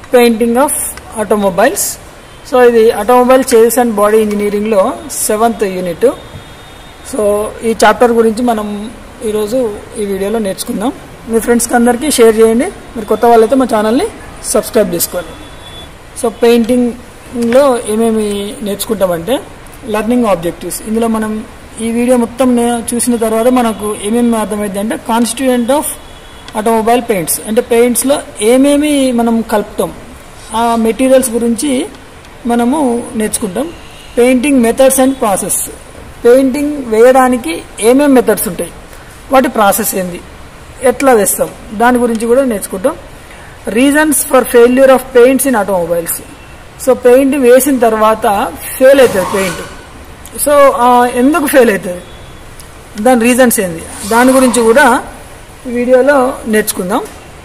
Painting of automobiles so ఇది automobile chassis and body ఇంజనీరింగ్లో seventh unit so ఈ chapter గురించి మనం ఈరోజు ఈ వీడియోలో నేర్చుకుందాం మీ ఫ్రెండ్స్కి అందరికీ షేర్ చేయండి మీరు కొత్త వాళ్ళైతే మా ఛానల్ని సబ్స్క్రైబ్ చేసుకోండి సో పెయింటింగ్లో ఏమేమి నేర్చుకుంటామంటే లర్నింగ్ ఆబ్జెక్టివ్స్ ఇందులో మనం ఈ వీడియో మొత్తం నే- చూసిన తర్వాత మనకు ఏమేమి అర్థమైంది అంటే కాన్స్టిట్యూయెంట్ ఆఫ్ ఆటోమొబైల్ పెయింట్స్ అంటే పెయింట్స్లో ఏమేమి మనం కలుపుతాం ఆ మెటీరియల్స్ గురించి మనము నేర్చుకుంటాం painting methods and process painting వేయడానికి ఏమేమి మెథడ్స్ ఉంటాయి వాటి ప్రాసెస్ ఏంది ఎట్లా వేస్తాం దాని గురించి కూడా నేర్చుకుంటాం reasons for failure of paints in automobiles so paint వేసిన తర్వాత ఫెయిల్ అవుతుంది పెయింట్ సో ఆ, ఎందుకు ఫెయిల్ అవుతుంది దాని రీజన్స్ ఏంది దాని గురించి కూడా ఈ వీడియోలో నేర్చుకుందాం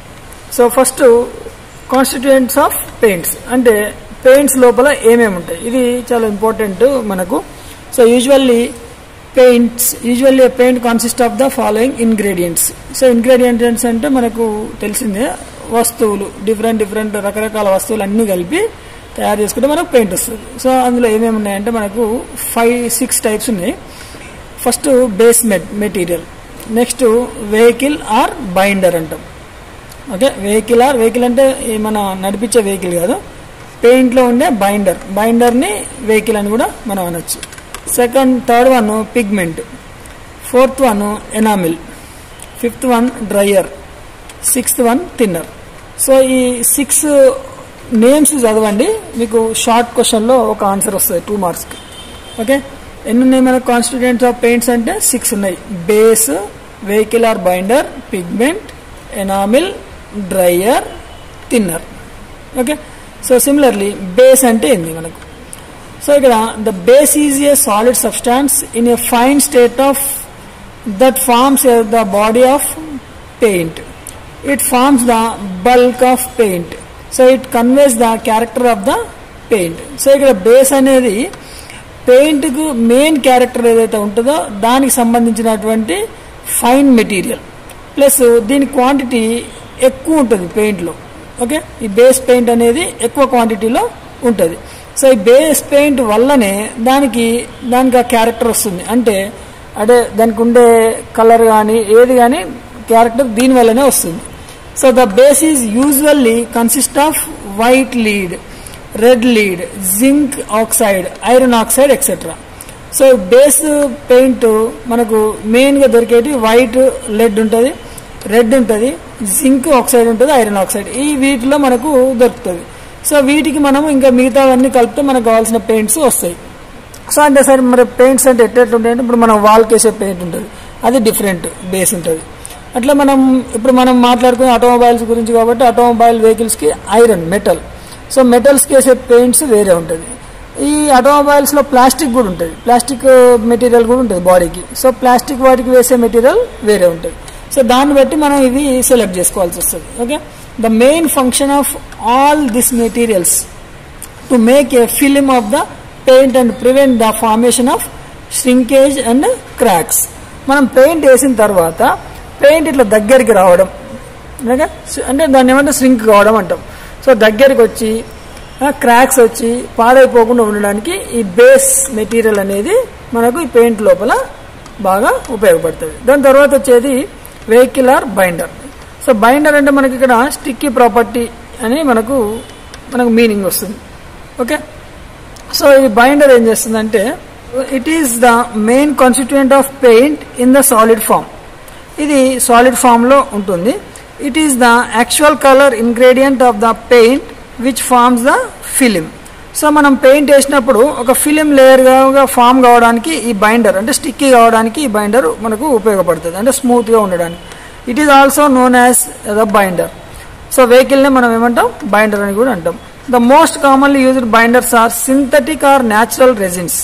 so first constituents of paints అంటే పెయింట్స్ లోపల ఏమేమి ఉంటాయి ఇది చాలా ఇంపార్టెంట్ మనకు so usually paints usually paint consist of the following ingredients so ingredients అంటే మనకు తెలిసిందే వస్తువులు డిఫరెంట్ డిఫరెంట్ రకరకాల వస్తువులు అన్నీ కలిపి తయారు చేసుకుంటే మనకు పెయింట్ వస్తుంది సో అందులో ఏమేమి ఉన్నాయంటే మనకు ఫైవ్ సిక్స్ టైప్స్ ఉన్నాయి first base met material next vehicle or binder అంటాం ఓకే వెహికల్ ఆర్ వెహికల్ అంటే ఈ మన నడిపించే వెహికల్ కాదు పెయింట్లో ఉండే బైండర్ బైండర్ని వెహికల్ అని కూడా మనం అనొచ్చు second third one pigment fourth one enamel fifth one dryer sixth one thinner so ఈ సిక్స్ నేమ్స్ చదవండి మీకు షార్ట్ క్వశ్చన్లో ఒక ఆన్సర్ వస్తుంది టూ మార్క్స్కి ఓకే ఎన్ని ఉన్నాయి మన కాన్స్టిట్యూయెంట్స్ ఆఫ్ పెయింట్స్ అంటే సిక్స్ ఉన్నాయి base vehicle or binder pigment enamel dryer thinner okay so similarly base అంటే ఏంది మనకు సో ఇక్కడ the base is a solid substance in a fine state of that forms the body of paint it forms the bulk of paint so it conveys the character of the paint so ఇక్కడ base అనేది పెయింట్కు main character ఏదైతే ఉంటుందో దానికి సంబంధించినటువంటి fine material plus దీని quantity ఎక్కువ ఉంటుంది పెయింట్లో ఓకే ఈ బేస్ పెయింట్ అనేది ఎక్కువ క్వాంటిటీలో ఉంటుంది సో ఈ బేస్ పెయింట్ వల్లనే దానికి దానికి ఆ క్యారెక్టర్ వస్తుంది అంటే అదే దానికి ఉండే కలర్ కానీ ఏది కానీ క్యారెక్టర్ దీని వల్లనే వస్తుంది so the base is usually consist of white lead red lead zinc oxide iron oxide etcetera so base paint మనకు మెయిన్గా దొరికేటి వైట్ లెడ్ ఉంటుంది రెడ్ ఉంటుంది జింక్ ఆక్సైడ్ ఉంటుంది ఐరన్ ఆక్సైడ్ ఈ వీటిలో మనకు దొరుకుతుంది సో వీటికి మనం ఇంకా మిగతావన్నీ కలిపితే మనకు కావాల్సిన పెయింట్స్ వస్తాయి సో అంటే సరే మరి పెయింట్స్ అంటే ఎట్లా ఉంటాయంటే ఇప్పుడు మనం వాల్కి వేసే పెయింట్ ఉంటుంది అది డిఫరెంట్ బేస్ ఉంటుంది అట్లా మనం ఇప్పుడు మనం మాట్లాడుకునే ఆటోమొబైల్స్ గురించి కాబట్టి ఆటోమొబైల్ వెహికల్స్కి ఐరన్ మెటల్ సో మెటల్స్కి వేసే పెయింట్స్ వేరే ఉంటుంది ఈ ఆటోమొబైల్స్లో ప్లాస్టిక్ కూడా ఉంటుంది ప్లాస్టిక్ మెటీరియల్ కూడా ఉంటుంది బాడీకి సో ప్లాస్టిక్ వాటికి వేసే మెటీరియల్ వేరే ఉంటుంది సో దాన్ని బట్టి మనం ఇవి సెలెక్ట్ చేసుకోవాల్సి వస్తుంది okay the main function of all this materials to make a film of the paint and prevent the formation of shrinkage and cracks మనం పెయింట్ వేసిన తర్వాత పెయింట్ ఇట్లా దగ్గరికి రావడం ఓకే అంటే దాన్ని ఏమంటే శ్రింక్ కావడం అంటాం సో దగ్గరికి వచ్చి క్రాక్స్ వచ్చి పాడైపోకుండా ఉండడానికి ఈ బేస్ మెటీరియల్ అనేది మనకు ఈ పెయింట్ లోపల బాగా ఉపయోగపడుతుంది దాని తర్వాత వచ్చేది vehicle or binder so binder అంటే మనకి ఇక్కడ స్టిక్కీ ప్రాపర్టీ అని మనకు మనకు మీనింగ్ వస్తుంది ఓకే సో ఈ బైండర్ ఏం చేస్తుందంటే it is the main constituent of paint in the solid form ఇది సాలిడ్ ఫామ్లో ఉంటుంది it is the actual colour ingredient of the paint which forms the film so మనం పెయింట్ వేసినప్పుడు ఒక ఫిలిం లేయర్గా ఫామ్ కావడానికి ఈ బైండర్ అంటే స్టిక్కీ కావడానికి ఈ బైండర్ మనకు ఉపయోగపడుతుంది అంటే స్మూత్గా ఉండడానికి it is also known as the binder so వెహికల్ని మనం ఏమంటాం బైండర్ అని కూడా అంటాం the most commonly used binders are synthetic or natural resins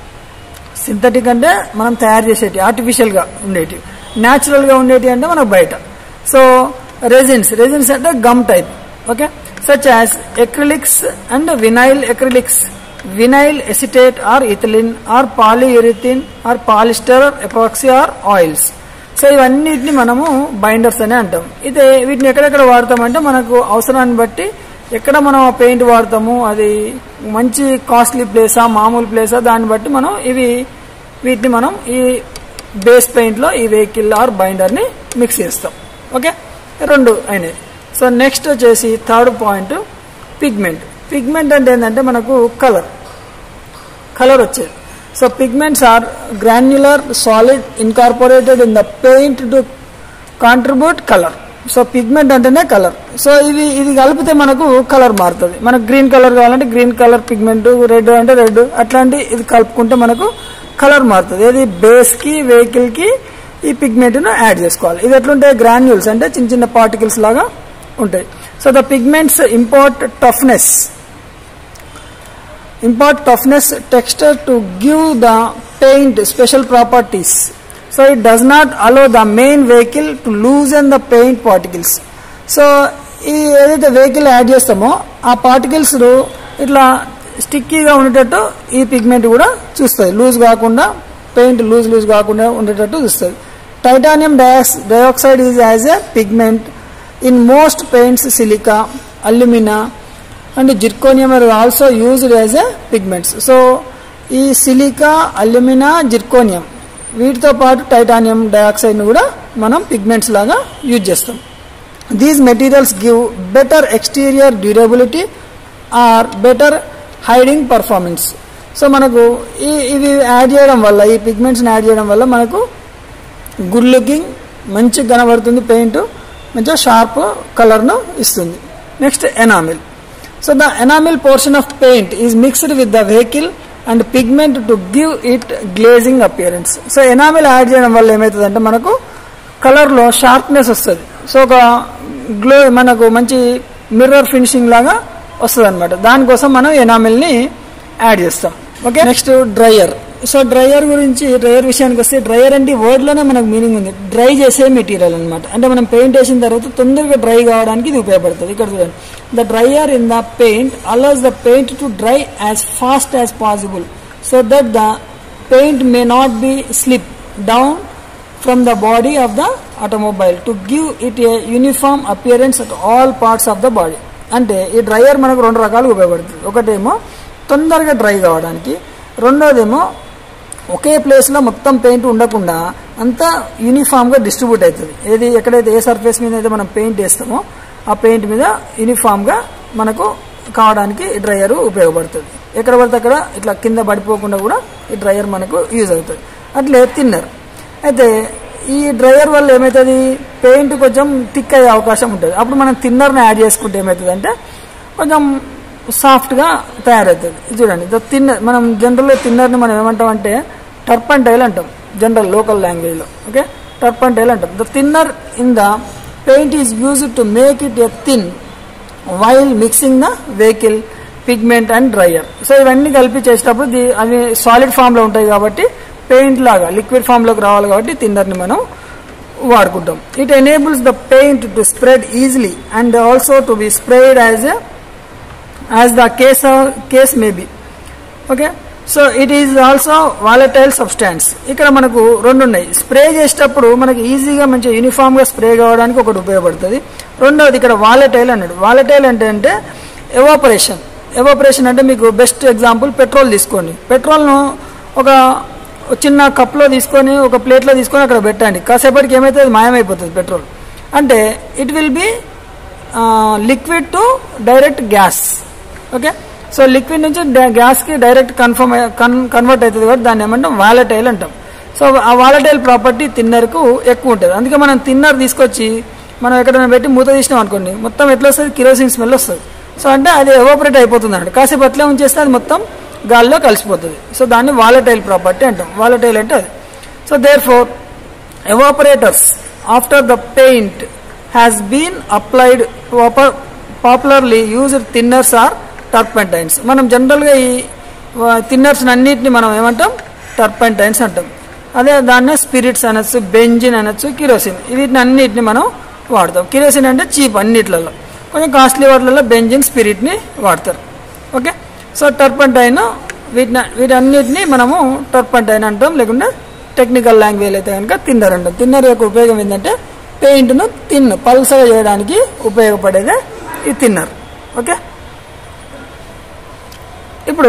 synthetic అంటే మనం తయారు చేసేటి ఆర్టిఫిషియల్గా ఉండేటి న్యాచురల్గా ఉండేటి అంటే మనకు బయట సో రెజిన్స్ రెజిన్స్ అంటే gum type okay such as acrylics and vinyl acrylics vinyl acetate or ethylene or polyurethane or polyester epoxy or oils so ఇవన్నిటిని మనము బైండర్స్ అని అంటాం ఇదే వీటిని ఎక్కడెక్కడ వాడతామంటే మనకు అవసరాన్ని బట్టి ఎక్కడ మనం ఆ పెయింట్ వాడతాము అది మంచి కాస్ట్లీ ప్లేసా మామూలు ప్లేసా దాన్ని బట్టి మనం ఇవి వీటిని మనం ఈ బేస్ పెయింట్లో ఈ వెహికల్ ఆర్ బైండర్ని మిక్స్ చేస్తాం ఓకే రెండు అయినాయి సో నెక్స్ట్ వచ్చేసి థర్డ్ పాయింట్ పిగ్మెంట్ పిగ్మెంట్ అంటే ఏంటంటే మనకు కలర్ కలర్ వచ్చేది so pigments are granular solid incorporated in the paint to contribute colour so pigment అంటేనే కలర్ సో ఇవి ఇది కలిపితే మనకు కలర్ మారుతుంది మనకు గ్రీన్ కలర్ కావాలంటే గ్రీన్ కలర్ పిగ్మెంట్ రెడ్ అంటే రెడ్ అట్లాంటి ఇది కలుపుకుంటే మనకు కలర్ మారుతుంది ఏది బేస్ కి వెహికల్ కి ఈ పిగ్మెంట్ ను యాడ్ చేసుకోవాలి ఇది ఎట్లుంటాయి గ్రాన్యూల్స్ అంటే చిన్న చిన్న పార్టికల్స్ లాగా ఉంటాయి so the pigments impart toughness impart toughness texture to give the paint special properties so it does not allow the main vehicle to loosen the paint particles so ఈ ఏదైతే వెహికల్ యాడ్ చేస్తామో ఆ particles ఇట్లా స్టిక్కీగా ఉండేటట్టు ఈ pigment కూడా చూస్తుంది loose కాకుండా పెయింట్ లూజ్ లూజ్ కాకుండా ఉండేటట్టు చూస్తుంది titanium diox dioxide is as a pigment in most paints silica alumina and zirconium are also used as a pigments so ఈ సిలికా అల్యూమినా జిర్కోనియం వీటితో పాటు టైటానియం డయాక్సైడ్ను కూడా మనం పిగ్మెంట్స్ లాగా యూజ్ చేస్తాం these materials give better exterior durability or better hiding performance so మనకు ఈ ఇవి యాడ్ చేయడం వల్ల ఈ పిగ్మెంట్స్ని యాడ్ చేయడం వల్ల మనకు గుడ్ లుకింగ్ మంచిగా కనబడుతుంది పెయింట్ మంచిగా షార్ప్ కలర్ను ఇస్తుంది next enamel so the enamel portion of paint is mixed with the vehicle and pigment to give it glazing appearance so enamel add చేయడం వల్ల ఏమవుతుందంటే మనకు కలర్లో షార్ప్నెస్ వస్తుంది సో ఒక గ్లో మనకు మంచి మిర్రర్ ఫినిషింగ్ లాగా వస్తుంది అనమాట దానికోసం మనం ఎనామిల్ని యాడ్ చేస్తాం okay next dryer so dryer గురించి డ్రయర్ విషయానికి వస్తే డ్రయర్ అంటే వర్డ్లోనే మనకు మీనింగ్ ఉంది డ్రై చేసే మెటీరియల్ అనమాట అంటే మనం పెయింట్ వేసిన తర్వాత తొందరగా డ్రై కావడానికి ఇది ఉపయోగపడుతుంది ఇక్కడ చూడండి the dryer in the paint allows the paint to dry as fast as possible so that the paint may not be slip down from the body of the automobile to give it a uniform appearance at all parts of the body అంటే ఈ dryer మనకు రెండు రకాలుగా ఉపయోగపడుతుంది ఒకటేమో తొందరగా dry కావడానికి రెండోదేమో ఒకే ప్లేస్లో మొత్తం పెయింట్ ఉండకుండా అంతా యూనిఫామ్గా డిస్ట్రిబ్యూట్ అవుతుంది ఏది ఎక్కడైతే ఏ సర్ఫేస్ మీద అయితే మనం పెయింట్ వేస్తామో ఆ పెయింట్ మీద యూనిఫామ్గా మనకు కావడానికి ఈ డ్రయర్ ఉపయోగపడుతుంది ఎక్కడ పడితే అక్కడ ఇట్లా కింద పడిపోకుండా కూడా ఈ డ్రయర్ మనకు యూజ్ అవుతుంది అట్లే తిన్నర్ అయితే ఈ డ్రయర్ వల్ల ఏమవుతుంది పెయింట్ కొంచెం థిక్ అయ్యే అవకాశం ఉంటుంది అప్పుడు మనం తిన్నర్ని యాడ్ చేసుకుంటే ఏమవుతుంది అంటే కొంచెం సాఫ్ట్గా తయారవుతుంది ఇది చూడండి ద తిన్నర్ మనం జనరల్గా తిన్నర్ని మనం ఏమంటాం అంటే టర్పంటైల్ అంటాం జనరల్ లోకల్ లాంగ్వేజ్లో ఓకే టర్పంటైల్ అంటాం the thinner in the paint is used to make it a thin while mixing the vehicle pigment and dryer so ఇవన్నీ కలిపి చేసేటప్పుడు ది అవి సాలిడ్ ఫామ్లో ఉంటాయి కాబట్టి పెయింట్ లాగా లిక్విడ్ ఫామ్లోకి రావాలి కాబట్టి తిన్నర్ని మనం వాడుకుంటాం it enables the paint to spread easily and also to be sprayed as a as the case case may be okay so it is also volatile substance ఇక్కడ మనకు రెండు ఉన్నాయి స్ప్రే చేసేటప్పుడు మనకి ఈజీగా మంచి యూనిఫామ్ గా స్ప్రే కావడానికి ఒకటి ఉపయోగపడుతుంది రెండవది ఇక్కడ వాలటైల్ అన్నాడు వాలటైల్ అంటే అంటే ఎవాపరేషన్ ఎవాపరేషన్ అంటే మీకు బెస్ట్ ఎగ్జాంపుల్ పెట్రోల్ తీసుకోండి పెట్రోల్ను ఒక చిన్న కప్లో తీసుకొని ఒక ప్లేట్లో తీసుకొని అక్కడ పెట్టండి కాసేపటికి ఏమైతే అది మాయమైపోతుంది పెట్రోల్ అంటే it will be liquid to direct gas okay so liquid నుంచి గ్యాస్కి డైరెక్ట్ కన్ఫర్మ్ కన్వర్ట్ అవుతుంది కాబట్టి దాన్ని ఏమంటాం వాలటైల్ అంటాం సో ఆ వాలటైల్ ప్రాపర్టీ తిన్నర్కు ఎక్కువ ఉంటుంది అందుకే మనం తిన్నర్ తీసుకొచ్చి మనం ఎక్కడైనా పెట్టి మూత తీసినాం అనుకోండి మొత్తం ఎట్లా వస్తుంది కిరోసిన్ స్మెల్ వస్తుంది సో అంటే అది ఎవాపరేట్ అయిపోతుంది అన్నట్టు కాసేపు అట్లే ఉంచేస్తే అది మొత్తం గాల్లో కలిసిపోతుంది సో దాన్ని వాలటైల్ ప్రాపర్టీ అంటాం వాలటైల్ అంటే అది so therefore evaporators after the paint has been applied popularly used thinners are turpentines మనం జనరల్గా ఈ థిన్నర్స్ అన్నిటిని మనం ఏమంటాం టర్పెంటైన్స్ అంటాం అదే దాన్నే స్పిరిట్స్ అనొచ్చు బెంజిన్ అనొచ్చు కిరోసిన్ వీటిని అన్నిటిని మనం వాడతాం కిరోసిన్ అంటే చీప్ అన్నిట్లలో కొంచెం కాస్ట్లీ వాటిలలో బెంజిన్ స్పిరిట్ని వాడతారు ఓకే సో టర్పంటైన్ వీటిని వీటన్నిటిని మనము టర్పంటైన్ అంటాం లేకుంటే టెక్నికల్ లాంగ్వేజ్ అయితే కనుక తిన్నర్ అంటాం తిన్నర్ యొక్క ఉపయోగం ఏంటంటే పెయింట్ను తిన్ పల్సగా చేయడానికి ఉపయోగపడేదే ఈ తిన్నర్ ఓకే ఇప్పుడు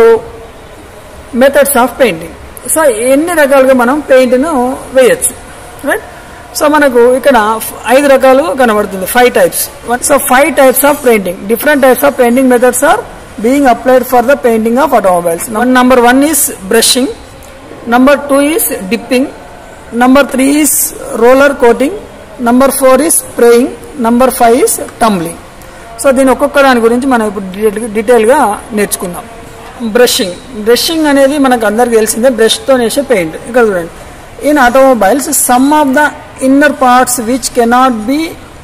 మెథడ్స్ ఆఫ్ పెయింటింగ్ సో ఎన్ని రకాలుగా మనం పెయింట్ను వేయచ్చు రైట్ సో మనకు ఇక్కడ ఫ్- ఐదు రకాలు కనబడుతుంది five types so five types of painting different types of painting methods are being applied for the painting of automobiles number one is brushing number two is dipping number three is roller coating number four is spraying number five is tumbling so దీని ఒక్కొక్క దాని గురించి మనం ఇప్పుడు detail డీటెయిల్గా నేర్చుకుందాం brushing brushing అనేది మనకు అందరికి తెలిసిందే బ్రష్తో వేసే పెయింట్ ఇక్కడ చూడండి in automobiles some of the inner parts which cannot be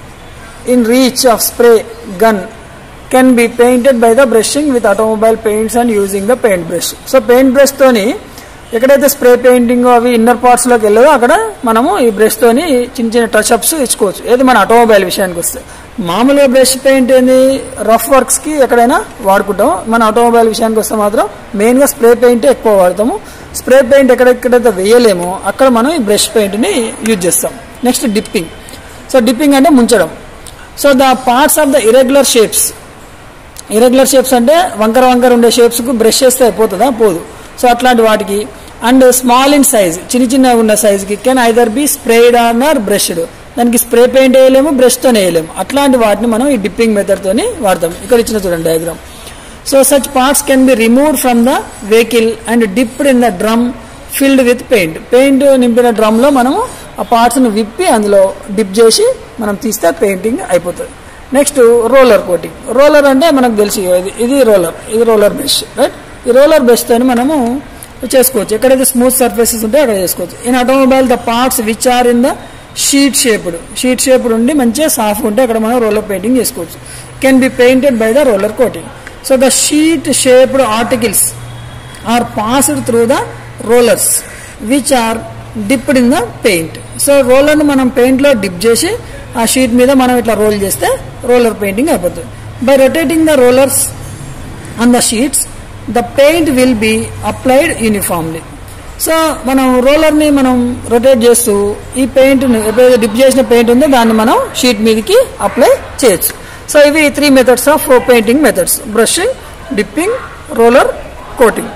in reach of spray gun can be painted by the brushing with automobile paints and using the paint brush so paint brush తోని ఎక్కడైతే spray painting అవి inner parts లోకి వెళ్ళదో అక్కడ మనము ఈ brush తోని చిన్న చిన్న టచ్ అప్స్ ఇచ్చుకోవచ్చు ఏది మన ఆటోమొబైల్ విషయానికి వస్తే మామూలుగా బ్రష్ పెయింట్ ఏంది రఫ్ వర్క్స్ కి ఎక్కడైనా వాడుకుంటాం మన ఆటోమొబైల్ విషయానికి వస్తే మాత్రం మెయిన్ గా స్ప్రే పెయింట్ ఎక్కువ వాడతాము స్ప్రే పెయింట్ ఎక్కడెక్కడైతే వేయలేమో అక్కడ మనం ఈ బ్రష్ పెయింట్ ని యూజ్ చేస్తాం నెక్స్ట్ డిప్పింగ్ సో డిప్పింగ్ అంటే ముంచడం so the parts of the irregular shapes irregular shapes అంటే వంకర వంకర ఉండే షేప్స్ కు బ్రష్ చేస్తే అయిపోతుందా పోదు సో అట్లాంటి వాటికి అండ్ స్మాల్ ఇన్ సైజ్ చిన్న చిన్న ఉన్న సైజ్ కి can either be sprayed or brushed దానికి స్ప్రే పెయింట్ వేయలేము బ్రష్ తో వేయలేము అట్లాంటి వాటిని మనం ఈ డిప్పింగ్ మెథడ్ తోని వాడతాం ఇక్కడ ఇచ్చిన చూడండి diagram so such parts can be removed from the vehicle and dipped in the drum filled with paint paint నింపిన డ్రమ్ లో మనము ఆ పార్ట్స్ ను విప్పి అందులో డిప్ చేసి మనం తీస్తే పెయింటింగ్ అయిపోతుంది నెక్స్ట్ రోలర్ కోటింగ్ రోలర్ అంటే మనకు తెలిసి ఇది ఇది రోలర్ ఇది రోలర్ బ్రష్ రైట్ ఈ రోలర్ బ్రష్ తోని మనము చేసుకోవచ్చు ఎక్కడైతే స్మూత్ సర్ఫేసెస్ ఉంటే అక్కడ చేసుకోవచ్చు in automobile the parts which are in the sheet shaped sheet shaped ఉండి మంచిగా సాఫ్ట్ ఉంటే అక్కడ మనం రోలర్ పెయింటింగ్ చేసుకోవచ్చు can be painted by the roller coating so the sheet shaped articles are passed through the rollers which are dipped in the paint so రోలర్ని మనం పెయింట్లో dip చేసి ఆ షీట్ మీద మనం ఇట్లా రోల్ చేస్తే రోలర్ పెయింటింగ్ అయిపోతుంది by rotating the rollers on the sheets the paint will be applied uniformly so మనం రోలర్ని మనం రొటేట్ చేస్తూ ఈ పెయింట్ ఎప్పుడైతే డిప్ చేసిన పెయింట్ ఉందో దాన్ని మనం షీట్ మీదకి అప్లై చేయొచ్చు సో ఇవి three methods of painting methods brushing dipping roller coating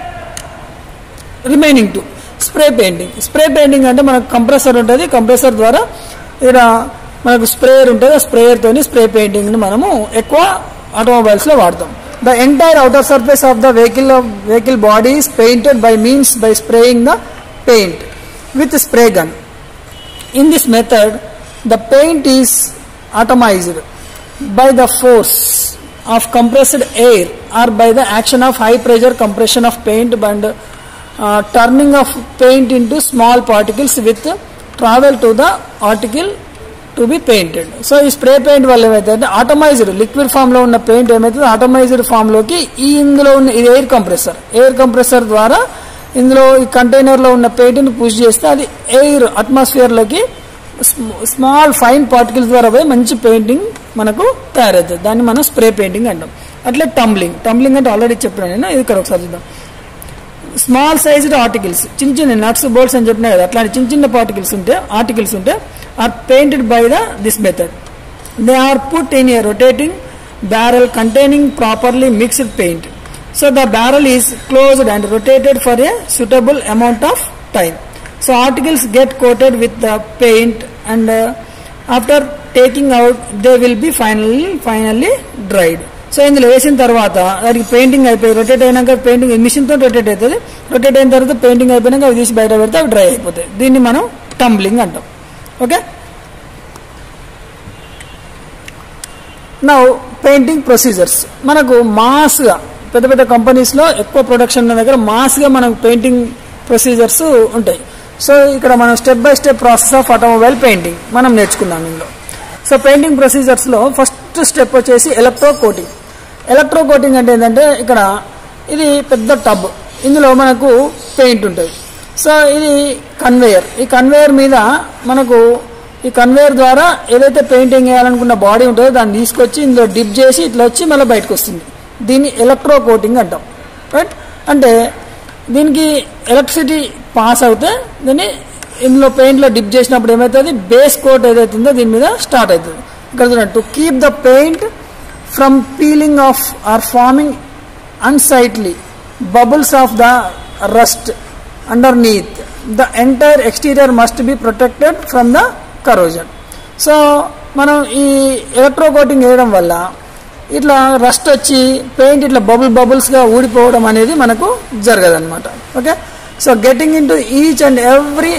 remaining to spray painting spray painting అంటే మనకు కంప్రెసర్ ఉంటుంది కంప్రెసర్ ద్వారా ఇక్కడ మనకు స్ప్రేయర్ ఉంటుంది ఆ స్ప్రేయర్ తోని స్ప్రే పెయింటింగ్ ని మనము ఎక్కువ ఆటోమొబైల్స్ లో వాడతాం the entire outer surface of the vehicle vehicle body is painted by means by spraying the paint with spray gun In this method, the paint is atomized by the force of compressed air or by the action of high pressure compression of paint and uh, turning of paint into small particles with travel to the article to be painted so ఈ spray paint వల్ల ఏమైతే automated liquid form లో ఉన్న paint ఏమైతుంది automated form లోకి ఈ ఇందులో ఉన్న ఇది ఎయిర్ కంప్రెసర్ ఎయిర్ కంప్రెసర్ ద్వారా ఇందులో ఈ కంటైనర్ లో ఉన్న పెయింట్ ని పుష్ చేస్తే అది ఎయిర్ అట్మాస్ఫియర్ లోకి స్మాల్ ఫైన్ పార్టికల్స్ ద్వారా పోయి మంచి పెయింటింగ్ మనకు తయారవుతుంది దాన్ని మనం స్ప్రే పెయింటింగ్ అంటాం అట్లే టంబ్లింగ్ టంబ్లింగ్ అంటే ఆల్రెడీ చెప్పాను నేను ఇది ఇక్కడ ఒకసారి చూద్దాం స్మాల్ సైజ్డ్ ఆర్టికల్స్ చిన్న చిన్న నట్స్ బోల్ట్స్ అని చెప్పినా కదా అట్లాంటి చిన్న చిన్న పార్టికల్స్ ఉంటే ఆర్టికల్స్ ఉంటే are painted by the this method they are put in a rotating barrel containing properly mixed paint so the barrel is closed and rotated for a suitable amount of time so articles get coated with the paint and uh, after taking out they will be finally finally dried so ఇందులో వేసిన తర్వాత దానికి painting అయిపోయి rotate అయినాక painting machine తో rotate అవుతుంది rotate అయిన తర్వాత పెయింటింగ్ అయిపోయినాక అవి తీసి బయట పెడితే అవి డ్రై అయిపోతాయి దీన్ని మనం టంబ్లింగ్ అంటాం ఓకే నా పెయింటింగ్ ప్రొసీజర్స్ మనకు మాస్గా పెద్ద పెద్ద కంపెనీస్లో ఎక్కువ ప్రొడక్షన్ ఉన్న దగ్గర మాస్గా మనకు పెయింటింగ్ ప్రొసీజర్స్ ఉంటాయి సో ఇక్కడ మనం step by step process of automobile painting మనం నేర్చుకున్నాం ఇందులో సో పెయింటింగ్ ప్రొసీజర్స్లో ఫస్ట్ స్టెప్ వచ్చేసి ఎలక్ట్రో కోటింగ్ ఎలక్ట్రో కోటింగ్ అంటే ఏంటంటే ఇక్కడ ఇది పెద్ద టబ్ ఇందులో మనకు పెయింట్ ఉంటుంది సో ఇది కన్వేయర్ ఈ కన్వేయర్ మీద మనకు ఈ కన్వేయర్ ద్వారా ఏదైతే పెయింటింగ్ వేయాలనుకున్న బాడీ ఉంటుందో దాన్ని తీసుకొచ్చి ఇందులో డిప్ చేసి ఇట్లా వచ్చి మళ్ళీ బయటకు వస్తుంది దీన్ని ఎలక్ట్రో కోటింగ్ అంటాం రైట్ అంటే దీనికి ఎలక్ట్రిసిటీ పాస్ అవుతే దీన్ని ఇందులో పెయింట్లో డిప్ చేసినప్పుడు ఏమవుతుంది బేస్ కోట్ ఏదైతే ఉందో దీని మీద స్టార్ట్ అవుతుంది ఇక్కడ చూడండి to keep the paint from peeling off or forming unsightly bubbles of the rust underneath. The entire exterior must be protected from the corrosion. So మనం ఈ ఎలక్ట్రో కోటింగ్ వేయడం వల్ల ఇట్లా రస్ట్ వచ్చి పెయింట్ ఇట్లా బబుల్ బబుల్స్గా ఊడిపోవడం అనేది మనకు జరగదన్నమాట okay so getting in to each and every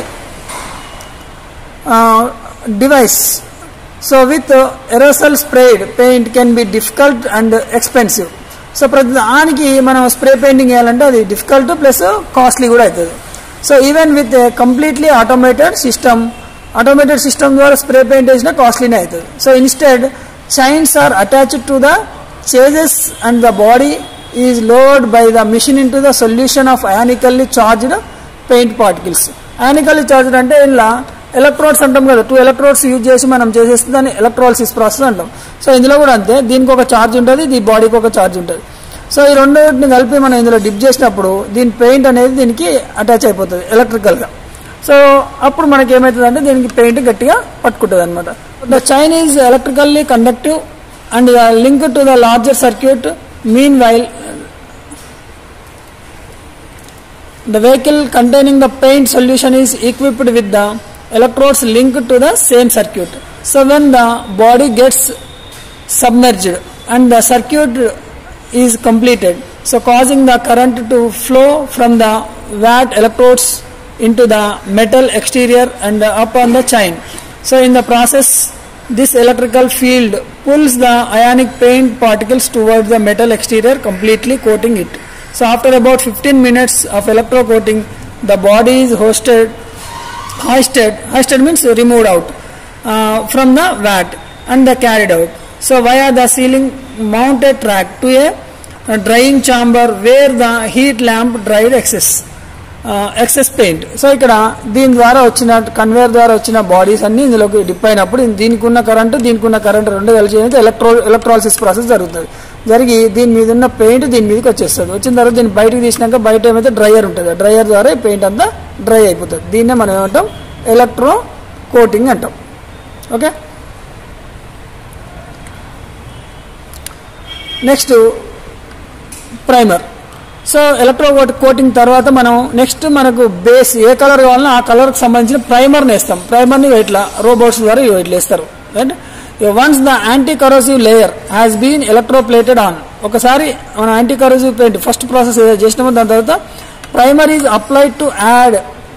device so with aerosol sprayed paint can be difficult and expensive so ప్రతి దానికి మనం స్ప్రే పెయింటింగ్ వేయాలంటే అది డిఫికల్ట్ ప్లస్ కాస్ట్లీ కూడా అవుతుంది so even with completely automated system automated system ద్వారా spray paint వేసినా కాస్ట్లీనే అవుతుంది so instead chains are attached to the chassis and the body is load by the machine in to the solution of ionically charged paint particles ionically charged అంటే ఇలా electrodes అంటాం కదా two electrodes use చేసి మనం చేసేస్తే దాన్ని electrolysis process అంటాం so ఇందులో కూడా అంతే దీనికి ఒక ఛార్జ్ ఉంటుంది ఈ బాడీకి ఒక ఛార్జ్ ఉంటుంది సో ఈ రెండింటిని కలిపి మనం ఇందులో డిప్ చేసినప్పుడు దీని పెయింట్ అనేది దీనికి అటాచ్ అయిపోతుంది ఎలక్ట్రికల్గా సో అప్పుడు మనకి ఏమవుతుంది అంటే దీనికి పెయింట్ గట్టిగా పట్టుకుంటుంది అనమాట the chain is electrically conductive and link to the larger circuit meanwhile The vehicle containing the paint solution is equipped with the electrodes linked to the same circuit. So when the body gets submerged and the circuit is completed, so causing the current to flow from the vat electrodes into the metal exterior and up on the chain. So in the process, this electrical field pulls the ionic paint particles towards the metal exterior, completely coating it. So after about 15 minutes of electro coating, the body is hosted, hoisted, hoisted means removed out uh, from the vat and the carried out. So via the ceiling mounted track to a, a drying chamber where the heat lamp dried excess. Excess paint so ఇక్కడ దీని ద్వారా వచ్చిన conveyor ద్వారా వచ్చిన bodies అన్ని ఇందులోకి dip అయినప్పుడు దీనికి ఉన్న కరెంటు దీనికి ఉన్న కరెంటు రెండు కలిసి అయితే ఎలక్ట్రో ఎలక్ట్రాలసిస్ ప్రాసెస్ జరుగుతుంది జరిగి దీని మీద ఉన్న పెయింట్ దీని మీదకి వచ్చేస్తుంది వచ్చిన తర్వాత దీన్ని బయటకు తీసినాక బయట ఏమైతే డ్రైయర్ ఉంటుంది డ్రైయర్ ద్వారా ఈ పెయింట్ అంతా డ్రై అయిపోతుంది దీన్నే మనం ఏమంటాం ఎలక్ట్రో కోటింగ్ అంటాం okay next primer so electro coating తర్వాత మనం నెక్స్ట్ మనకు బేస్ ఏ కలర్ కావాలన్నా ఆ కలర్కి సంబంధించిన ప్రైమర్ని వేస్తాం ప్రైమర్ని ఇట్లా రోబోట్స్ ద్వారా ఇట్లా వేస్తారు right once the anti corrosive layer has been electroplated on ఒకసారి మన anti corrosive paint first process ఏదో చేసినామో దాని తర్వాత primer is applied to add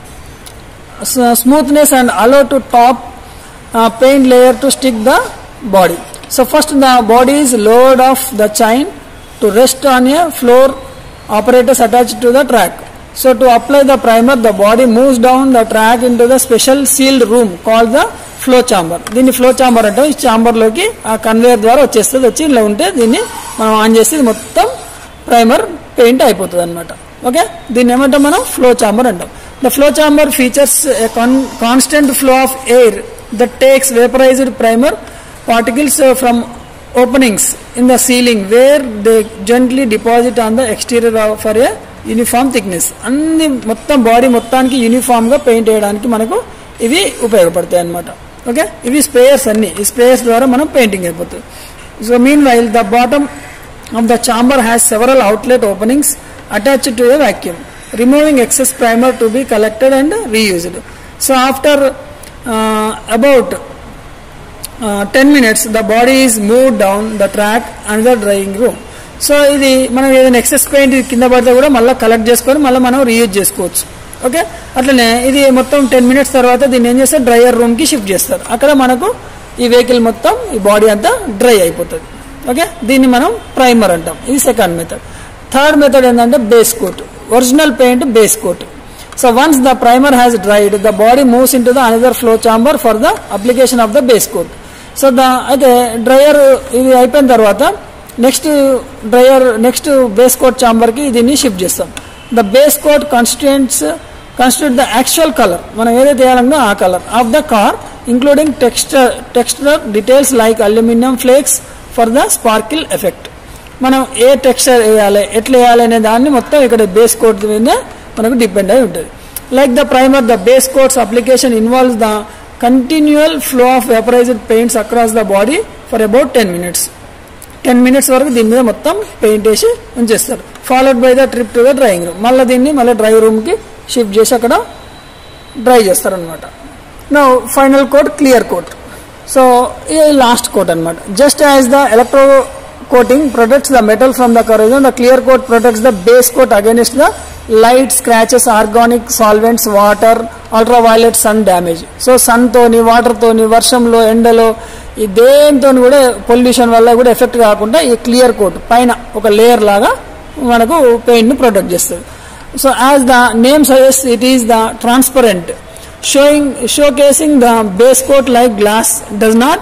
smoothness and allow to top paint layer to stick the body so first the body is load of the chain to rest on a floor apparatus attached to the track. So to apply the primer, the body moves down the track into the special sealed room called the flow chamber దీన్ని flow chamber అంటే ఈ చాంబర్లోకి ఆ conveyor ద్వారా వచ్చేస్తుంది వచ్చి ఇలా ఉంటే దీన్ని మనం ఆన్ చేస్తే ఇది మొత్తం ప్రైమర్ పెయింట్ అయిపోతుంది అనమాట ఓకే దీన్ని ఏమంటాం మనం ఫ్లో చాంబర్ అంటాం the flow chamber features constant flow of air that takes vaporized primer particles from openings in the ceiling where they gently deposit on the exterior for a uniform thickness అన్ని మొత్తం body మొత్తానికి uniform గా paint వేయడానికి మనకు ఇవి ఉపయోగపడతాయి అనమాట okay ఇవి స్ప్రేయర్స్ అన్ని ఈ స్ప్రేయర్స్ ద్వారా మనం పెయింటింగ్ అయిపోతుంది so meanwhile the bottom of the chamber has several outlet openings attached to a vacuum removing excess primer to be collected and reused so after about ten minutes the body is move down the track and the drying room so ఇది మనం ఏదైనా excess paint కింద పడితే కూడా మళ్ళీ collect చేసుకొని మళ్ళీ మనం రీయూజ్ చేసుకోవచ్చు ఓకే అట్లనే ఇది మొత్తం టెన్ మినిట్స్ తర్వాత దీన్ని ఏం చేస్తారు డ్రైయర్ రూమ్కి షిఫ్ట్ చేస్తారు అక్కడ మనకు ఈ వెహికల్ మొత్తం ఈ బాడీ అంతా డ్రై అయిపోతుంది ఓకే దీన్ని మనం ప్రైమర్ అంటాం ఇది సెకండ్ మెథడ్ థర్డ్ మెథడ్ ఏంటంటే base coat original paint base coat so once the primer has dried the body moves in to the another flow chamber for the application of the base coat so the అయితే dryer ఇది అయిపోయిన తర్వాత next dryer next base coat చాంబర్కి దీన్ని shift చేస్తాం the base coat constituents constitute the actual colour మనం ఏదైతే వేయాలన్నా ఆ colour of the car including texture texture details like aluminium flakes for the sparkle effect మనం ఏ టెక్స్చర్ వేయాలి ఎట్లా వేయాలి అనే దాన్ని మొత్తం ఇక్కడ బేస్ కోట్ మీద మనకు డిపెండ్ అయి ఉంటుంది like the primer the base coats application involves the continual flow of vaporized paints across the body for about 10 minutes. Ten minutes వరకు దీని మీద మొత్తం పెయింట్ వేసి ఉంచేస్తారు followed by the trip to the drying room మళ్ళీ దీన్ని మళ్ళీ dry రూమ్కి షిఫ్ట్ చేసి అక్కడ డ్రై చేస్తారనమాట no final coat clear coat so ఇది లాస్ట్ కోట్ అనమాట just as the electro coating protects the metal from the corrosion the clear coat protects the base coat against the light scratches organic solvents water ultra violet sun damage so sun తోని water తోని వర్షంలో ఎండలో ఈ దేంతో కూడా pollution వల్ల కూడా effect కాకుండా ఈ క్లియర్ కోట్ పైన ఒక లేయర్ లాగా మనకు పెయింట్ ని ప్రొటెక్ట్ చేస్తుంది so as the name suggest it is the transparent showing showcasing the base coat like glass does not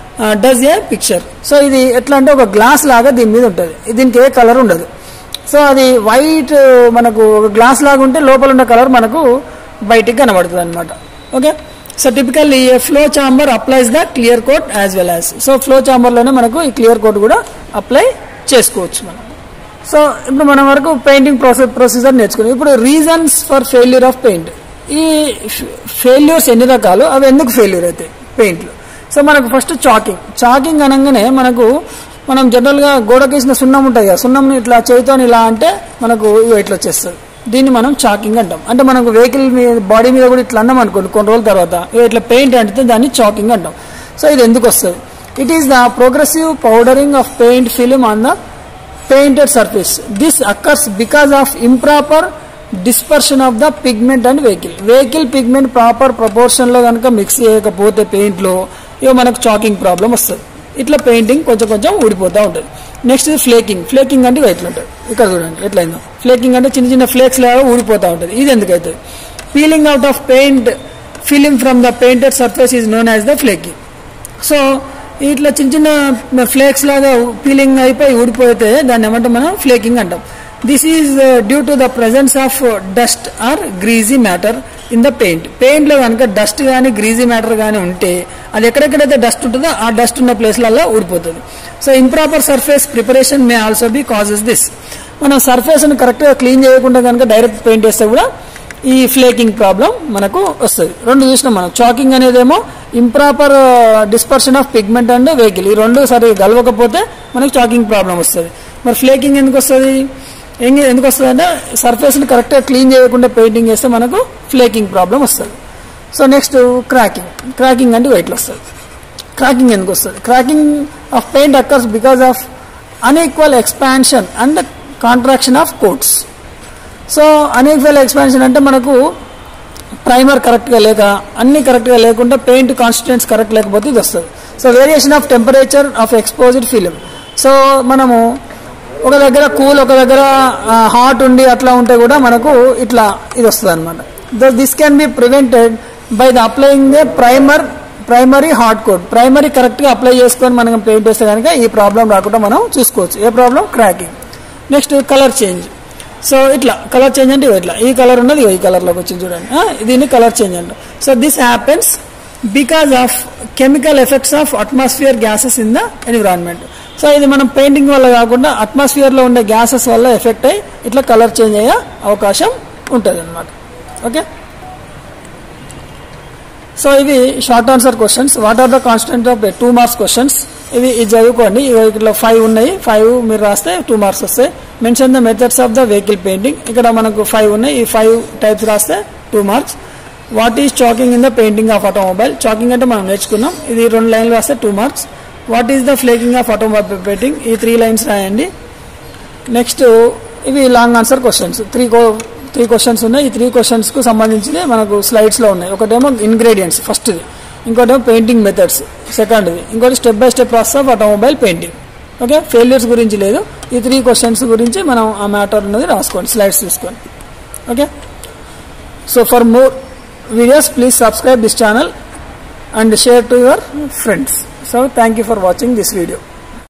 does a picture so ఇది ఎట్లా అంటే ఒక గ్లాస్ లాగా దీని మీద ఉంటుంది దీనికి ఏ కలర్ ఉండదు సో అది వైట్ మనకు ఒక గ్లాస్ లాగా ఉంటే లోపల ఉన్న కలర్ మనకు బయటికి కనబడుతుంది అనమాట ఓకే సో టిపికల్ ఈ flow chamber applies the clear coat as well as so flow చాంబర్లోనే మనకు ఈ క్లియర్ కోట్ కూడా అప్లై చేసుకోవచ్చు మనం సో ఇప్పుడు మనం వరకు పెయింటింగ్ ప్రాసెస్ ప్రొసీజర్ నేర్చుకున్నాం ఇప్పుడు reasons for failure of paint ఈ ఫెయిల్యూర్స్ ఎన్ని రకాలు అవి ఎందుకు ఫెయిల్యూర్ అవుతాయి పెయింట్లు సో మనకు ఫస్ట్ చాకింగ్ చాకింగ్ అనగానే మనకు మనం జనరల్గా గోడకేసిన సున్నం ఉంటుంది కదా సున్నంని ఇట్లా చేతితో ఇలా అంటే మనకు ఇగో ఇట్లా వచ్చేస్తుంది దీన్ని మనం చాకింగ్ అంటాం అంటే మనకు వెహికల్ మీద బాడీ మీద కూడా ఇట్లా అన్నాం అనుకోండి కొన్ని రోజుల తర్వాత ఇగో ఇట్లా పెయింట్ అంటే దాన్ని చాకింగ్ అంటాం సో ఇది ఎందుకు వస్తుంది it is the progressive powdering of paint film on the painted surface. This occurs because of improper dispersion of the pigment and vehicle. Vehicle pigment proper ప్రపోర్షన్లో కనుక మిక్స్ చేయకపోతే పెయింట్లో ఇక మనకు చాకింగ్ ప్రాబ్లం వస్తుంది ఇట్లా పెయింటింగ్ కొంచెం కొంచెం ఊడిపోతూ ఉంటుంది నెక్స్ట్ ఫ్లేకింగ్ ఫ్లేకింగ్ అంటే ఇట్లా ఉంటుంది ఇక్కడ చూడండి ఎట్లయిందో ఫ్లేకింగ్ అంటే చిన్న చిన్న ఫ్లేక్స్ లాగా ఊడిపోతూ ఉంటుంది ఇది ఎందుకు అవుతుంది peeling out of paint film from the painted surface is known as the flaking so ఇట్లా చిన్న చిన్న ఫ్లేక్స్ లాగా పీలింగ్ అయిపోయి ఊడిపోతే దాన్ని ఏమంటే మనం ఫ్లేకింగ్ అంటాం this is due to the presence of dust or greasy matter in the paint paint లో కనుక డస్ట్ కానీ గ్రీజీ మ్యాటర్ కానీ ఉంటే అది ఎక్కడెక్కడైతే డస్ట్ ఉంటుందో ఆ డస్ట్ ఉన్న ప్లేస్లలో ఊడిపోతుంది so improper surface preparation may also be causes this మనం సర్ఫేస్ ని కరెక్ట్ గా క్లీన్ చేయకుండా కనుక డైరెక్ట్ పెయింట్ వేస్తే కూడా ఈ ఫ్లేకింగ్ ప్రాబ్లం మనకు వస్తుంది రెండు చూసినాం మనం చాకింగ్ అనేదేమో improper dispersion of pigment and vehicle ఈ రెండు సరి కలవకపోతే మనకు చాకింగ్ ప్రాబ్లం వస్తుంది మరి ఫ్లేకింగ్ ఎందుకు వస్తుంది ఏం ఎందుకు వస్తుంది అంటే సర్ఫేస్ని కరెక్ట్గా క్లీన్ చేయకుండా పెయింటింగ్ చేస్తే మనకు ఫ్లేకింగ్ ప్రాబ్లం వస్తుంది సో నెక్స్ట్ క్రాకింగ్ క్రాకింగ్ అంటే వెయిట్లు వస్తుంది క్రాకింగ్ ఎందుకు వస్తుంది cracking of paint occurs because of unequal expansion and contraction of coats so unequal expansion అంటే మనకు ప్రైమర్ కరెక్ట్గా లేక అన్ని కరెక్ట్గా లేకుండా పెయింట్ కాన్స్టిట్యూన్స్ కరెక్ట్ లేకపోతే ఇది వస్తుంది so variation of temperature of exposed film so మనము ఒక దగ్గర కూల్ ఒక దగ్గర హాట్ ఉండి అట్లా ఉంటే కూడా మనకు ఇట్లా ఇది వస్తుంది అనమాట this can be prevented by the applying the primer primary hot coat primary కరెక్ట్గా అప్లై చేసుకొని మనం పెయింట్ వేస్తే కనుక ఈ ప్రాబ్లం రాకుండా మనం చూసుకోవచ్చు ఏ problem cracking next colour change so ఇట్లా కలర్ చేంజ్ అంటే ఇట్లా ఈ కలర్ ఉన్నది ఈ కలర్లోకి వచ్చింది చూడండి దీన్ని కలర్ చేంజ్ అంట so this happens because of chemical effects of atmosphere gases in the environment so ఇది మనం పెయింటింగ్ వల్ల కాకుండా అట్మాస్ఫియర్లో ఉండే గ్యాసెస్ వల్ల ఎఫెక్ట్ అయ్యి ఇట్లా కలర్ చేంజ్ అయ్యే అవకాశం ఉంటుంది అనమాట ఓకే సో ఇవి short answer questions what are the constant of two marks questions ఇవి ఇది చదువుకోండి ఇవి ఇట్లా ఫైవ్ ఉన్నాయి ఫైవ్ మీరు రాస్తే టూ మార్క్స్ వస్తాయి mention the methods of the vehicle painting ఇక్కడ మనకు ఫైవ్ ఉన్నాయి ఈ ఫైవ్ టైప్స్ రాస్తే two marks what is chalking in the painting of automobile chalking అంటే మనం నేర్చుకున్నాం ఇది రెండు లైన్లు రాస్తే two marks what is the flaking of automobile painting ఈ త్రీ లైన్స్ రాయండి నెక్స్ట్ ఇవి long answer questions three three questions ఉన్నాయి ఈ త్రీ క్వశ్చన్స్కు సంబంధించి మనకు స్లైడ్స్లో ఉన్నాయి ఒకటేమో ఇంగ్రీడియంట్స్ ఫస్ట్ది ఇంకోటేమో పెయింటింగ్ మెథడ్స్ సెకండ్ది ఇంకోటి step by step process of automobile painting okay failures గురించి లేదు ఈ త్రీ క్వశ్చన్స్ గురించి మనం ఆ మ్యాటర్ ఉన్నది రాసుకోండి స్లైడ్స్ తీసుకోండి okay so for more videos please subscribe this channel and share to your friends so thank you for watching this video